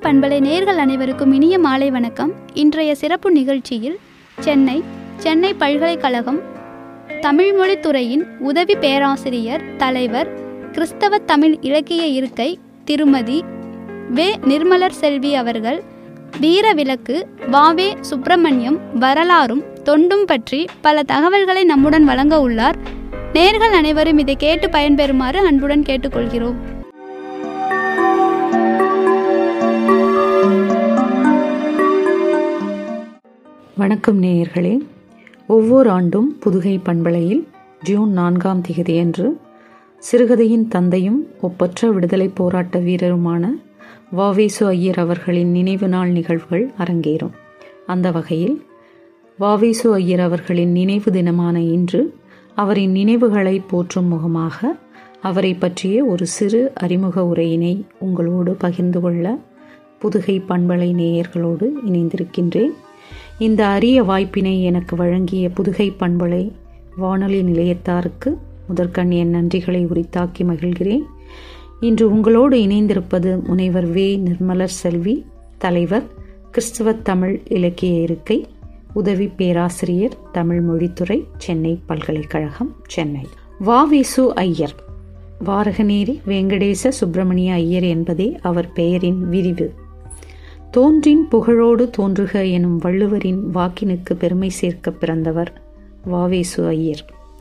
பண்பலை நேர்கள் அனைவருக்கும் இனிய மாலை வணக்கம் இன்றைய சிறப்பு நிகழ்ச்சியில் சென்னை சென்னை பல்கலைக்கழகம் தமிழ்மொழி துறையின் உதவி பேராசிரியர் தலைவர் கிறிஸ்தவ தமிழ் இலக்கிய இருக்கை திருமதி வே நிர்மலர் செல்வி அவர்கள் வீர விளக்கு வாவே சுப்பிரமணியம் வரலாறும் தொண்டும் பற்றி பல தகவல்களை நம்முடன் வழங்க உள்ளார் நேர்கள் அனைவரும் இதை கேட்டு பயன்பெறுமாறு அன்புடன் கேட்டுக்கொள்கிறோம் வணக்கம் நேயர்களே ஒவ்வொரு ஆண்டும் புதுகை பண்பலையில் ஜூன் நான்காம் திகதியன்று சிறுகதையின் தந்தையும் ஒப்பற்ற விடுதலைப் போராட்ட வீரருமான வாவேசு ஐயர் அவர்களின் நினைவு நாள் நிகழ்வுகள் அரங்கேறும் அந்த வகையில் வாவேசு ஐயர் அவர்களின் நினைவு தினமான இன்று அவரின் நினைவுகளை போற்றும் முகமாக அவரை பற்றிய ஒரு சிறு அறிமுக உரையினை உங்களோடு பகிர்ந்து கொள்ள புதுகை பண்பலை நேயர்களோடு இணைந்திருக்கின்றேன் இந்த அரிய வாய்ப்பினை எனக்கு வழங்கிய புதுகை பண்பலை வானொலி நிலையத்தாருக்கு முதற்கண் என் நன்றிகளை உரித்தாக்கி மகிழ்கிறேன் இன்று உங்களோடு இணைந்திருப்பது முனைவர் வே நிர்மலர் செல்வி தலைவர் கிறிஸ்தவ தமிழ் இலக்கிய இருக்கை உதவி பேராசிரியர் தமிழ் மொழித்துறை சென்னை பல்கலைக்கழகம் சென்னை வாவேசு ஐயர் வாரகநேரி வெங்கடேச சுப்பிரமணிய ஐயர் என்பதே அவர் பெயரின் விரிவு தோன்றின் புகழோடு தோன்றுக எனும் வள்ளுவரின் வாக்கினுக்கு பெருமை சேர்க்க பிறந்தவர் வாவேசு ஐயர்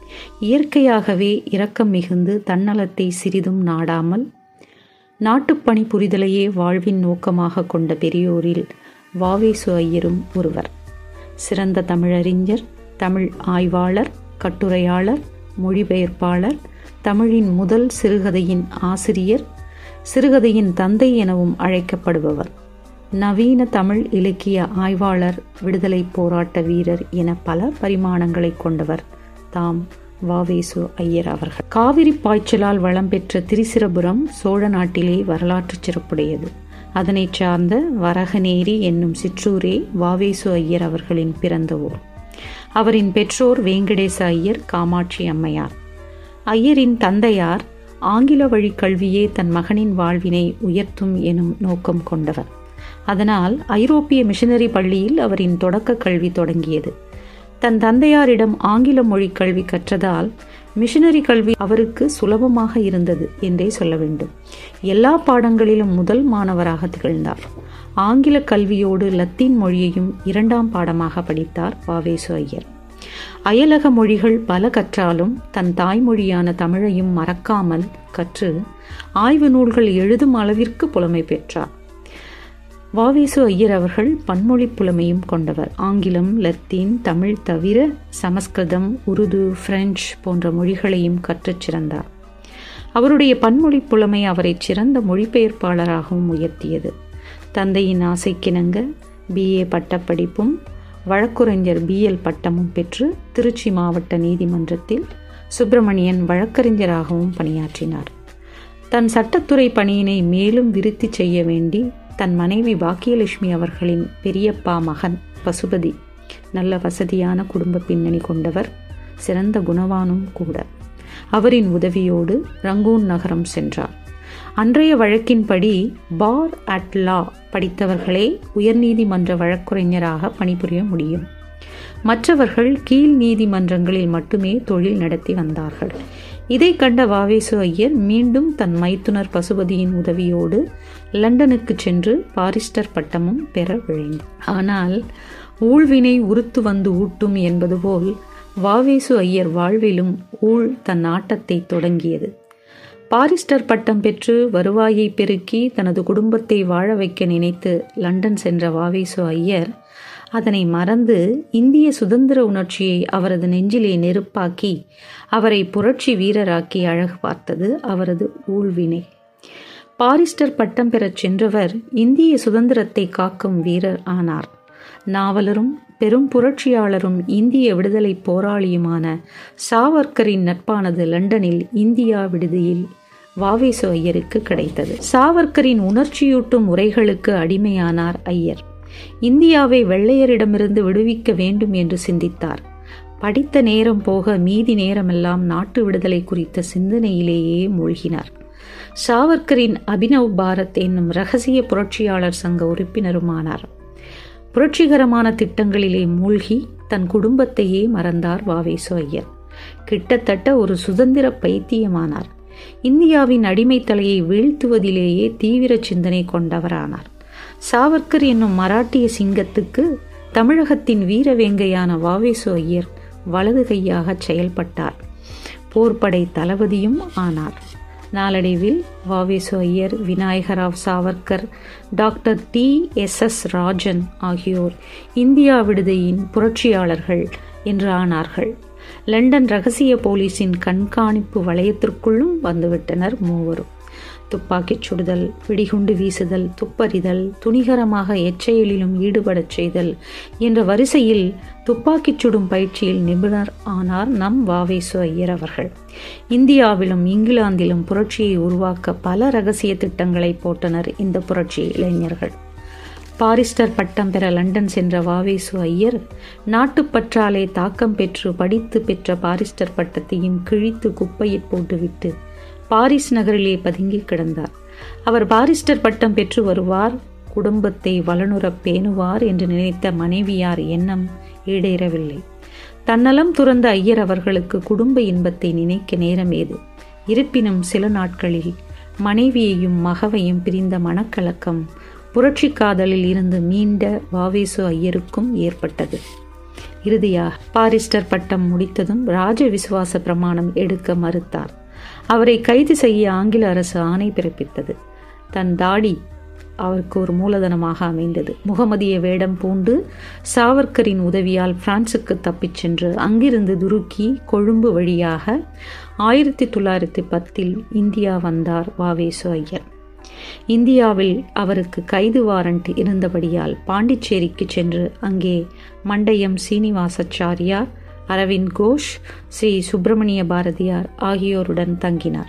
இயற்கையாகவே இரக்கம் மிகுந்து தன்னலத்தை சிறிதும் நாடாமல் நாட்டுப்பணி புரிதலையே வாழ்வின் நோக்கமாக கொண்ட பெரியோரில் வாவேசு ஐயரும் ஒருவர் சிறந்த தமிழறிஞர் தமிழ் ஆய்வாளர் கட்டுரையாளர் மொழிபெயர்ப்பாளர் தமிழின் முதல் சிறுகதையின் ஆசிரியர் சிறுகதையின் தந்தை எனவும் அழைக்கப்படுபவர் நவீன தமிழ் இலக்கிய ஆய்வாளர் விடுதலை போராட்ட வீரர் என பல பரிமாணங்களை கொண்டவர் தாம் வாவேசு ஐயர் அவர்கள் காவிரி பாய்ச்சலால் வளம் பெற்ற திரிசிரபுரம் சோழ நாட்டிலே வரலாற்று சிறப்புடையது அதனைச் சார்ந்த வரகநேரி என்னும் சிற்றூரே வாவேசு ஐயர் அவர்களின் பிறந்த ஊர் அவரின் பெற்றோர் வேங்கடேச ஐயர் காமாட்சி அம்மையார் ஐயரின் தந்தையார் ஆங்கில வழி கல்வியே தன் மகனின் வாழ்வினை உயர்த்தும் எனும் நோக்கம் கொண்டவர் அதனால் ஐரோப்பிய மிஷனரி பள்ளியில் அவரின் தொடக்க கல்வி தொடங்கியது தன் தந்தையாரிடம் ஆங்கில மொழி கல்வி கற்றதால் மிஷனரி கல்வி அவருக்கு சுலபமாக இருந்தது என்றே சொல்ல வேண்டும் எல்லா பாடங்களிலும் முதல் மாணவராக திகழ்ந்தார் ஆங்கில கல்வியோடு லத்தீன் மொழியையும் இரண்டாம் பாடமாக படித்தார் வாவேசு ஐயர் அயலக மொழிகள் பல கற்றாலும் தன் தாய்மொழியான தமிழையும் மறக்காமல் கற்று ஆய்வு நூல்கள் எழுதும் அளவிற்கு புலமை பெற்றார் வாவேசு ஐயர் அவர்கள் பன்மொழி புலமையும் கொண்டவர் ஆங்கிலம் லத்தீன் தமிழ் தவிர சமஸ்கிருதம் உருது பிரெஞ்சு போன்ற மொழிகளையும் கற்றுச் சிறந்தார் அவருடைய பன்மொழி புலமை அவரை சிறந்த மொழிபெயர்ப்பாளராகவும் உயர்த்தியது தந்தையின் ஆசைக்கிணங்க பிஏ பட்டப்படிப்பும் வழக்குரைஞர் பிஎல் பட்டமும் பெற்று திருச்சி மாவட்ட நீதிமன்றத்தில் சுப்பிரமணியன் வழக்கறிஞராகவும் பணியாற்றினார் தன் சட்டத்துறை பணியினை மேலும் விருத்தி செய்ய வேண்டி தன் மனைவி பாக்கியலட்சுமி அவர்களின் பெரியப்பா மகன் பசுபதி நல்ல வசதியான குடும்ப பின்னணி கொண்டவர் சிறந்த குணவானும் கூட அவரின் உதவியோடு ரங்கூன் நகரம் சென்றார் அன்றைய வழக்கின்படி பார் அட் லா படித்தவர்களே உயர்நீதிமன்ற வழக்குரைஞராக பணிபுரிய முடியும் மற்றவர்கள் கீழ் நீதிமன்றங்களில் மட்டுமே தொழில் நடத்தி வந்தார்கள் இதை கண்ட வாவேசு ஐயர் மீண்டும் தன் மைத்துனர் பசுபதியின் உதவியோடு லண்டனுக்கு சென்று பாரிஸ்டர் பட்டமும் பெற விழைந்தார் ஆனால் ஊழ்வினை உறுத்து வந்து ஊட்டும் என்பது போல் வாவேசு ஐயர் வாழ்விலும் ஊழ் தன் ஆட்டத்தை தொடங்கியது பாரிஸ்டர் பட்டம் பெற்று வருவாயை பெருக்கி தனது குடும்பத்தை வாழ வைக்க நினைத்து லண்டன் சென்ற வாவேசு ஐயர் அதனை மறந்து இந்திய சுதந்திர உணர்ச்சியை அவரது நெஞ்சிலே நெருப்பாக்கி அவரை புரட்சி வீரராக்கி அழகு பார்த்தது அவரது ஊழ்வினை பாரிஸ்டர் பட்டம் பெறச் சென்றவர் இந்திய சுதந்திரத்தை காக்கும் வீரர் ஆனார் நாவலரும் பெரும் புரட்சியாளரும் இந்திய விடுதலை போராளியுமான சாவர்கரின் நட்பானது லண்டனில் இந்தியா விடுதியில் வாவேசு ஐயருக்கு கிடைத்தது சாவர்கரின் உணர்ச்சியூட்டும் உரைகளுக்கு அடிமையானார் ஐயர் இந்தியாவை வெள்ளையரிடமிருந்து விடுவிக்க வேண்டும் என்று சிந்தித்தார் படித்த நேரம் போக மீதி நேரமெல்லாம் நாட்டு விடுதலை குறித்த சிந்தனையிலேயே மூழ்கினார் சாவர்கரின் அபினவ் பாரத் என்னும் ரகசிய புரட்சியாளர் சங்க உறுப்பினருமானார் புரட்சிகரமான திட்டங்களிலே மூழ்கி தன் குடும்பத்தையே மறந்தார் வாவேசு ஐயர் கிட்டத்தட்ட ஒரு சுதந்திர பைத்தியமானார் இந்தியாவின் அடிமைத்தலையை வீழ்த்துவதிலேயே தீவிர சிந்தனை கொண்டவரானார் சாவர்கர் என்னும் மராட்டிய சிங்கத்துக்கு தமிழகத்தின் வீரவேங்கையான வாவேசு ஐயர் வலது கையாக செயல்பட்டார் போர்ப்படை தளபதியும் ஆனார் நாளடைவில் Vavesu Iyer Vinayakrao Savarkar doctor T S S Rajan ஆகியோர் இந்தியா விடுதையின் புரட்சியாளர்கள் என்று ஆனார்கள் லண்டன் ரகசிய போலீஸின் கண்காணிப்பு வளையத்திற்குள்ளும் வந்துவிட்டனர் மூவரும் துப்பாக்கிச் சுடுதல் வெடிகுண்டு வீசுதல் துப்பறிதல் துணிகரமாக எச்செயலிலும் ஈடுபடச் செய்தல் என்ற வரிசையில் துப்பாக்கிச் சுடும் பயிற்சியில் நிபுணர் ஆனார் நம் வாவேசு ஐயர் அவர்கள் இந்தியாவிலும் இங்கிலாந்திலும் புரட்சியை உருவாக்க பல ரகசிய திட்டங்களை போட்டனர் இந்த புரட்சி இளைஞர்கள் பாரிஸ்டர் பட்டம் பெற லண்டன் சென்ற வாவேசு ஐயர் நாட்டுப்பற்றாலே தாக்கம் பெற்று படித்து பெற்ற பாரிஸ்டர் பட்டத்தையும் கிழித்து குப்பையில் போட்டுவிட்டு பாரிஸ் நகரிலே பதுங்கி கிடந்தார் அவர் பாரிஸ்டர் பட்டம் பெற்று வருவார் குடும்பத்தை வளனுறப் பேணுவார் என்று நினைத்த மனைவியார் எண்ணம் ஈடேறவில்லை தன்னலம் துறந்த ஐயர் அவர்களுக்கு குடும்ப இன்பத்தை நினைக்க நேரம் ஏது இருப்பினும் சில நாட்களில் மனைவியையும் மகவையும் பிரிந்த மனக்கலக்கம் புரட்சி காதலில் இருந்து மீண்ட வாவேசு ஐயருக்கும் ஏற்பட்டது இறுதியாக பாரிஸ்டர் பட்டம் முடித்ததும் ராஜ விசுவாச பிரமாணம் எடுக்க மறுத்தார் அவரை கைது செய்ய ஆங்கில அரசு ஆணை பிறப்பித்தது தன் தாடி அவருக்கு ஒரு மூலதனமாக அமைந்தது முகமதிய வேடம் பூண்டு சாவர்கரின் உதவியால் பிரான்சுக்கு தப்பிச் சென்று அங்கிருந்து துருக்கி கொழும்பு வழியாக ஆயிரத்தி தொள்ளாயிரத்தி பத்தில் இந்தியா வந்தார் வாவேசு ஐயர் இந்தியாவில் அவருக்கு கைது வாரண்ட் இருந்தபடியால் பாண்டிச்சேரிக்கு சென்று அங்கே மண்டயம் சீனிவாசாச்சாரியார் அரவிந்த் கோஷ் ஸ்ரீ சுப்பிரமணிய பாரதியார் ஆகியோருடன் தங்கினார்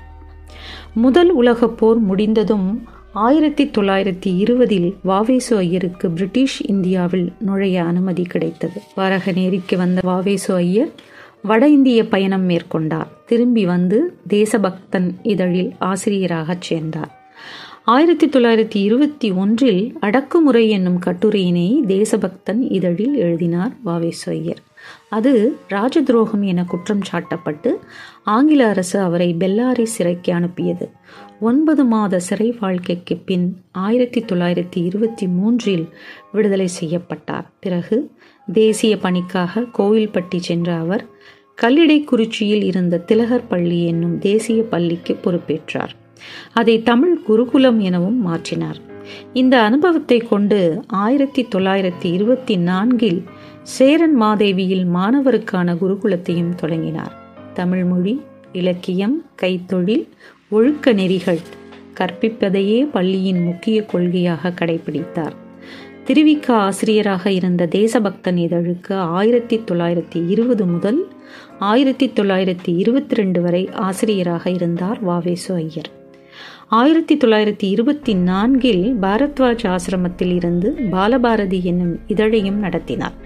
முதல் உலகப் போர் முடிந்ததும் ஆயிரத்தி தொள்ளாயிரத்தி இருபதில் வாவேசு ஐயருக்கு பிரிட்டிஷ் இந்தியாவில் நுழைய அனுமதி கிடைத்தது வரகநேரிக்கு வந்த வாவேசு ஐயர் வட இந்திய பயணம் மேற்கொண்டார் திரும்பி வந்து தேசபக்தன் இதழில் ஆசிரியராகச் சேர்ந்தார் ஆயிரத்தி தொள்ளாயிரத்தி இருபத்தி ஒன்றில் அடக்குமுறை என்னும் கட்டுரையினை தேசபக்தன் இதழில் எழுதினார் வாவேசு ஐயர் அது ராஜ துரோகம் என குற்றம் சாட்டப்பட்டு ஆங்கில அரசு அவரை பெல்லாரி சிறைக்கு அனுப்பியது ஒன்பது மாத சிறை வாழ்க்கைக்கு பின் ஆயிரத்தி தொள்ளாயிரத்தி இருபத்தி மூன்றில் விடுதலை செய்யப்பட்டார் பிறகு தேசிய பணிக்காக கோவில்பட்டி சென்ற அவர் கல்லிடைக்குறிச்சியில் இருந்த திலகர் பள்ளி என்னும் தேசிய பள்ளிக்கு பொறுப்பேற்றார் அதை தமிழ் குருகுலம் எனவும் மாற்றினார் இந்த அனுபவத்தை கொண்டு ஆயிரத்தி தொள்ளாயிரத்தி இருபத்தி நான்கில் சேரன் மாதேவியில் மாணவருக்கான குருகுலத்தையும் தொடங்கினார் தமிழ் மொழி இலக்கியம் கைத்தொழில் ஒழுக்க நெறிகள் கற்பிப்பதையே பள்ளியின் முக்கிய கொள்கையாக கடைபிடித்தார் திருவிக்க ஆசிரியராக இருந்த தேசபக்தன் இதழுக்கு ஆயிரத்தி தொள்ளாயிரத்தி இருபது முதல் ஆயிரத்தி தொள்ளாயிரத்தி இருபத்தி ரெண்டு வரை ஆசிரியராக இருந்தார் வாவேசு ஐயர் ஆயிரத்தி தொள்ளாயிரத்தி இருபத்தி நான்கில் பாரத்வாஜ் ஆசிரமத்தில் இருந்து பாலபாரதி என்னும் இதழையும் நடத்தினார்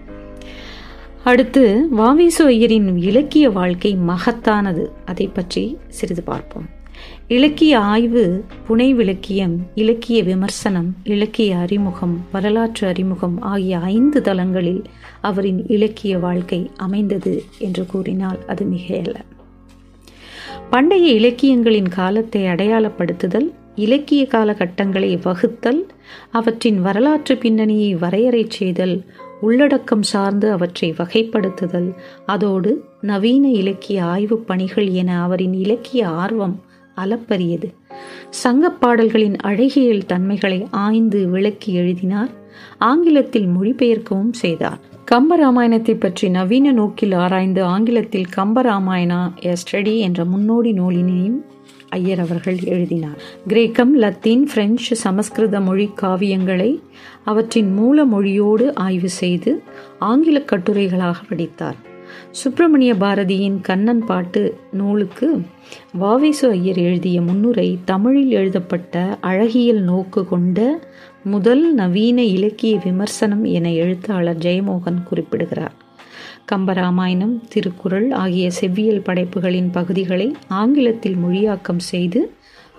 அடுத்து வாவேசு ஐயரின் இலக்கிய வாழ்க்கை மகத்தானது அதை பற்றி சிறிது பார்ப்போம் இலக்கிய ஆய்வு புனைவிலக்கியம் இலக்கிய விமர்சனம் இலக்கிய அறிமுகம் வரலாற்று அறிமுகம் ஆகிய ஐந்து தளங்களில் அவரின் இலக்கிய வாழ்க்கை அமைந்தது என்று கூறினால் அது மிகையல்ல பண்டைய இலக்கியங்களின் காலத்தை அடையாளப்படுத்துதல் இலக்கிய காலகட்டங்களை வகுத்தல் அவற்றின் வரலாற்று பின்னணியை வரையறை செய்தல் உள்ளடக்கம் சார்ந்து அவற்றை வகைப்படுத்துதல் அதோடு நவீன இலக்கிய ஆய்வுப் பணிகள் என அவரின் இலக்கிய ஆர்வம் அளப்பரியது சங்கப் பாடல்களின் அழகியல் தன்மைகளை ஆய்ந்து விளக்கி எழுதினார் ஆங்கிலத்தில் மொழிபெயர்க்கவும் செய்தார் கம்பராமாயணத்தை பற்றி நவீன நோக்கில் ஆராய்ந்து ஆங்கிலத்தில் கம்பராமாயணா எ ஸ்டடி என்ற முன்னோடி நூலினையும் ஐயர் அவர்கள் எழுதினார் கிரேக்கம் லத்தீன் பிரெஞ்சு சமஸ்கிருத மொழி காவியங்களை அவற்றின் மூல மொழியோடு ஆய்வு செய்து ஆங்கில கட்டுரைகளாக படித்தார் சுப்பிரமணிய பாரதியின் கண்ணன் பாட்டு நூலுக்கு வாவேசு ஐயர் எழுதிய முன்னுரை தமிழில் எழுதப்பட்ட அழகியல் நோக்கு கொண்ட முதல் நவீன இலக்கிய விமர்சனம் என எழுத்தாளர் ஜெயமோகன் குறிப்பிடுகிறார் கம்பராமாயணம் திருக்குறள் ஆகிய செவ்வியல் படைப்புகளின் பகுதிகளை ஆங்கிலத்தில் மொழியாக்கம் செய்து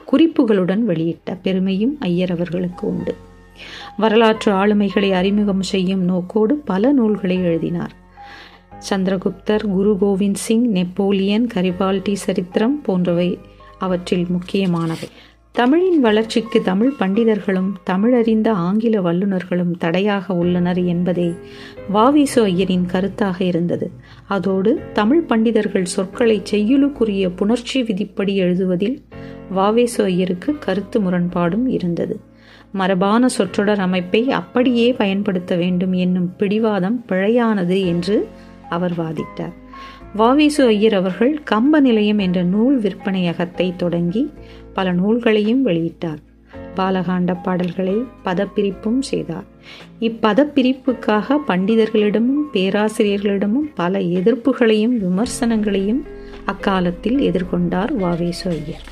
குறிப்புகளுடன் வெளியிட்ட பெருமையும் ஐயர் அவர்களுக்கு உண்டு வரலாற்று ஆளுமைகளை அறிமுகம் செய்யும் நோக்கோடு பல நூல்களை எழுதினார் சந்திரகுப்தர் குரு கோவிந்த் சிங் நெப்போலியன் கரிபால்டி சரித்திரம் போன்றவை அவற்றில் முக்கியமானவை தமிழின் வளர்ச்சிக்கு தமிழ் பண்டிதர்களும் தமிழறிந்த ஆங்கில வல்லுநர்களும் தடையாக உள்ளனர் என்பதே வாவிசு ஐயரின் கருத்தாக இருந்தது அதோடு தமிழ் பண்டிதர்கள் சொற்களை செய்யுளுக்குரிய புணர்ச்சி விதிப்படி எழுதுவதில் வாவேசு ஐயருக்கு கருத்து முரண்பாடும் இருந்தது மரபான சொற்றொடர் அமைப்பை அப்படியே பயன்படுத்த வேண்டும் என்னும் பிடிவாதம் பிழையானது என்று அவர் வாதிட்டார் வாவேசு ஐயர் அவர்கள் கம்ப நிலையம் என்ற நூல் விற்பனையகத்தை தொடங்கி பல நூல்களையும் வெளியிட்டார் பாலகாண்ட பாடல்களை பதப்பிரிப்பும் செய்தார் இப்பதப்பிரிப்புக்காக பண்டிதர்களிடமும் பேராசிரியர்களிடமும் பல எதிர்ப்புகளையும் விமர்சனங்களையும் அக்காலத்தில் எதிர்கொண்டார் வாவேசு ஐயர்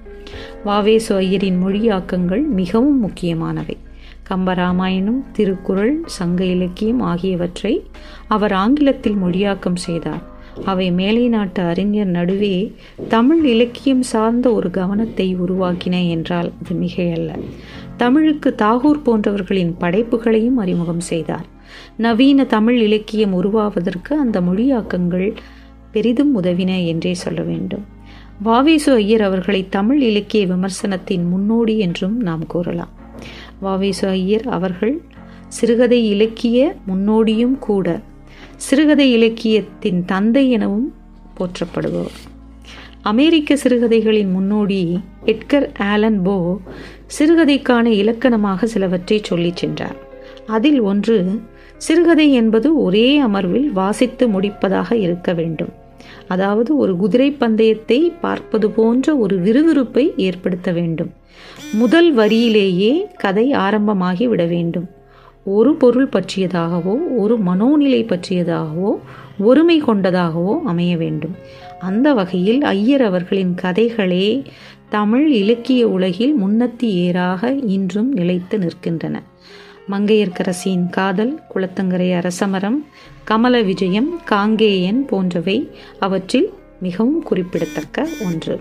வாவேசு ஐயரின் மொழியாக்கங்கள் மிகவும் முக்கியமானவை கம்பராமாயணம் திருக்குறள் சங்க இலக்கியம் ஆகியவற்றை அவர் ஆங்கிலத்தில் மொழியாக்கம் செய்தார் அவை மேலை நாட்டு அறிஞர் நடுவே தமிழ் இலக்கியம் சார்ந்த ஒரு கவனத்தை உருவாக்கின என்றால் அது மிகையல்ல தமிழுக்கு தாகூர் போன்றவர்களின் படைப்புகளையும் அறிமுகம் செய்தார் நவீன தமிழ் இலக்கியம் உருவாவதற்கு அந்த மொழியாக்கங்கள் பெரிதும் உதவின என்றே சொல்ல வேண்டும் வாவேசு ஐயர் அவர்களை தமிழ் இலக்கிய விமர்சனத்தின் முன்னோடி என்றும் நாம் கூறலாம் வாவேசு ஐயர் அவர்கள் சிறுகதை இலக்கிய முன்னோடியும் கூட சிறுகதை இலக்கியத்தின் தந்தை எனவும் போற்றப்படுபவர் அமெரிக்க சிறுகதைகளின் முன்னோடி எட்கர் ஆலன் போ சிறுகதைக்கான இலக்கணமாக சிலவற்றை சொல்லிச் சென்றார் அதில் ஒன்று சிறுகதை என்பது ஒரே அமர்வில் வாசித்து முடிப்பதாக இருக்க வேண்டும் அதாவது ஒரு குதிரை பந்தயத்தை பார்ப்பது போன்ற ஒரு விறுவிறுப்பை ஏற்படுத்த வேண்டும் முதல் வரியிலேயே கதை ஆரம்பமாகி விட வேண்டும் ஒரு பொருள் பற்றியதாகவோ ஒரு மனோநிலை பற்றியதாகவோ ஒருமை கொண்டதாகவோ அமைய வேண்டும் அந்த வகையில் ஐயர் அவர்களின் கதைகளே தமிழ் இலக்கிய உலகில் முன்னத்தி ஏறாக இன்றும் நிலைத்து நிற்கின்றன மங்கையர்க்கரசியின் காதல் குளத்தங்கரை அரசமரம் கமல விஜயம் காங்கேயன் போன்றவை அவற்றில் மிகவும் குறிப்பிடத்தக்க ஒன்று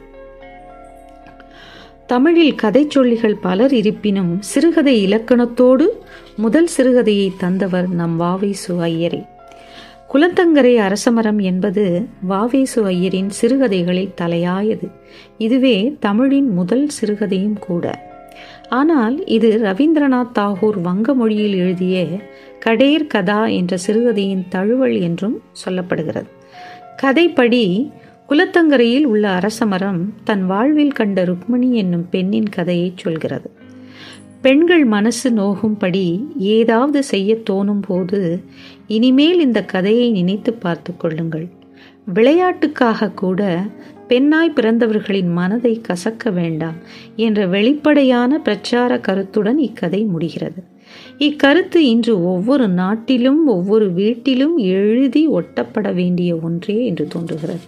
தமிழில் கதை சொல்லிகள் பலர் இருப்பினும் சிறுகதை இலக்கணத்தோடு முதல் சிறுகதையை தந்தவர் நம் வாவேசு ஐயரே குலத்தங்கரை அரசமரம் என்பது வாவேசு ஐயரின் சிறுகதைகளில் தலையாயது இதுவே தமிழின் முதல் சிறுகதையும் கூட ஆனால் இது ரவீந்திரநாத் தாகூர் வங்க மொழியில் எழுதிய கடேர் கதா என்ற சிறுகதையின் தழுவல் என்றும் சொல்லப்படுகிறது கதைப்படி குலத்தங்கரையில் உள்ள அரசமரம் தன் வாழ்வில் கண்ட ருக்மணி என்னும் பெண்ணின் கதையை சொல்கிறது பெண்கள் மனசு நோகும்படி ஏதாவது செய்ய தோணும் போது இனிமேல் இந்த கதையை நினைத்து பார்த்து கொள்ளுங்கள் விளையாட்டுக்காக கூட பெண்ணாய் பிறந்தவர்களின் மனதை கசக்க வேண்டாம் என்ற வெளிப்படையான பிரச்சார கருத்துடன் இக்கதை முடிகிறது இக்கருத்து இன்று ஒவ்வொரு நாட்டிலும் ஒவ்வொரு வீட்டிலும் எழுதி ஒட்டப்பட வேண்டிய ஒன்றே என்று தோன்றுகிறது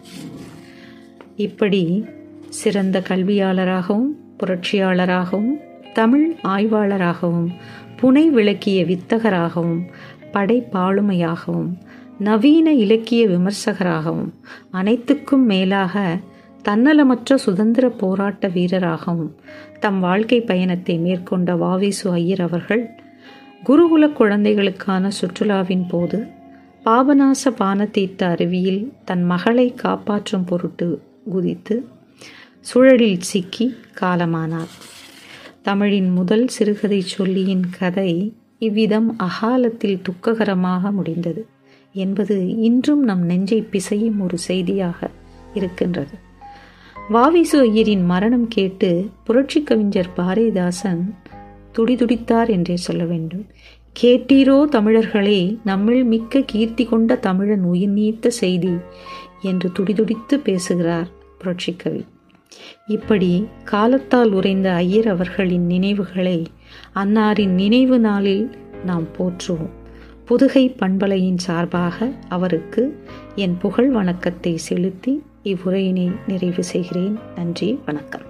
இப்படி சிறந்த கல்வியாளராகவும் புரட்சியாளராகவும் தமிழ் ஆய்வாளராகவும் புனை விளக்கிய வித்தகராகவும் படைப்பாளுமையாகவும் நவீன இலக்கிய விமர்சகராகவும் அனைத்துக்கும் மேலாக தன்னலமற்ற சுதந்திர போராட்ட வீரராகவும் தம் வாழ்க்கை பயணத்தை மேற்கொண்ட வாவேசு ஐயர் அவர்கள் குருகுல குழந்தைகளுக்கான சுற்றுலாவின் போது பாபநாச பானதீர்த்த அருவியில் தன் மகளை காப்பாற்றும் பொருட்டு குதித்து சுழலில் சிக்கி காலமானார் தமிழின் முதல் சிறுகதை சொல்லியின் கதை இவ்விதம் அகாலத்தில் துக்ககரமாக முடிந்தது என்பது இன்றும் நம் நெஞ்சை பிசையும் ஒரு செய்தியாக இருக்கின்றது வாவிசு ஐயரின் மரணம் கேட்டு புரட்சி கவிஞர் பாரதிதாசன் துடிதுடித்தார் என்றே சொல்ல வேண்டும் கேட்டீரோ தமிழர்களே நம்மில் மிக்க கீர்த்தி கொண்ட தமிழன் உயிர் நீத்த செய்தி என்று துடிதுடித்து பேசுகிறார் புரட்சிக்கவி இப்படி காலத்தால் உறைந்த ஐயர் அவர்களின் நினைவுகளை அன்னாரின் நினைவு நாளில் நாம் போற்றுவோம் புதுகை பண்பலையின் சார்பாக அவருக்கு என் புகழ் வணக்கத்தை செலுத்தி இவ்வுரையினை நிறைவு செய்கிறேன் நன்றி வணக்கம்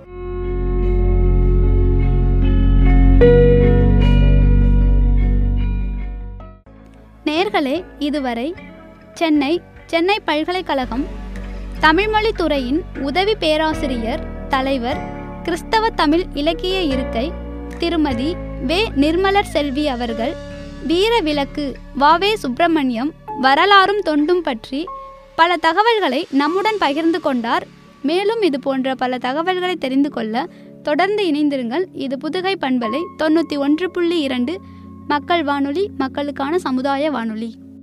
நேர்களே இதுவரை சென்னை சென்னை பல்கலைக்கழகம் தமிழ்மொழி துறையின் உதவி பேராசிரியர் தலைவர் கிறிஸ்தவ தமிழ் இலக்கிய இருக்கை திருமதி வே நிர்மலர் செல்வி அவர்கள் வீர விளக்கு வாவே சுப்பிரமணியம் வரலாறும் தொண்டும் பற்றி பல தகவல்களை நம்முடன் பகிர்ந்து கொண்டார் மேலும் இது போன்ற பல தகவல்களை தெரிந்து கொள்ள தொடர்ந்து இணைந்திருங்கள் இது புதுகை பண்பலை தொண்ணூற்றி ஒன்று புள்ளி இரண்டு மக்கள் வானொலி மக்களுக்கான சமுதாய வானொலி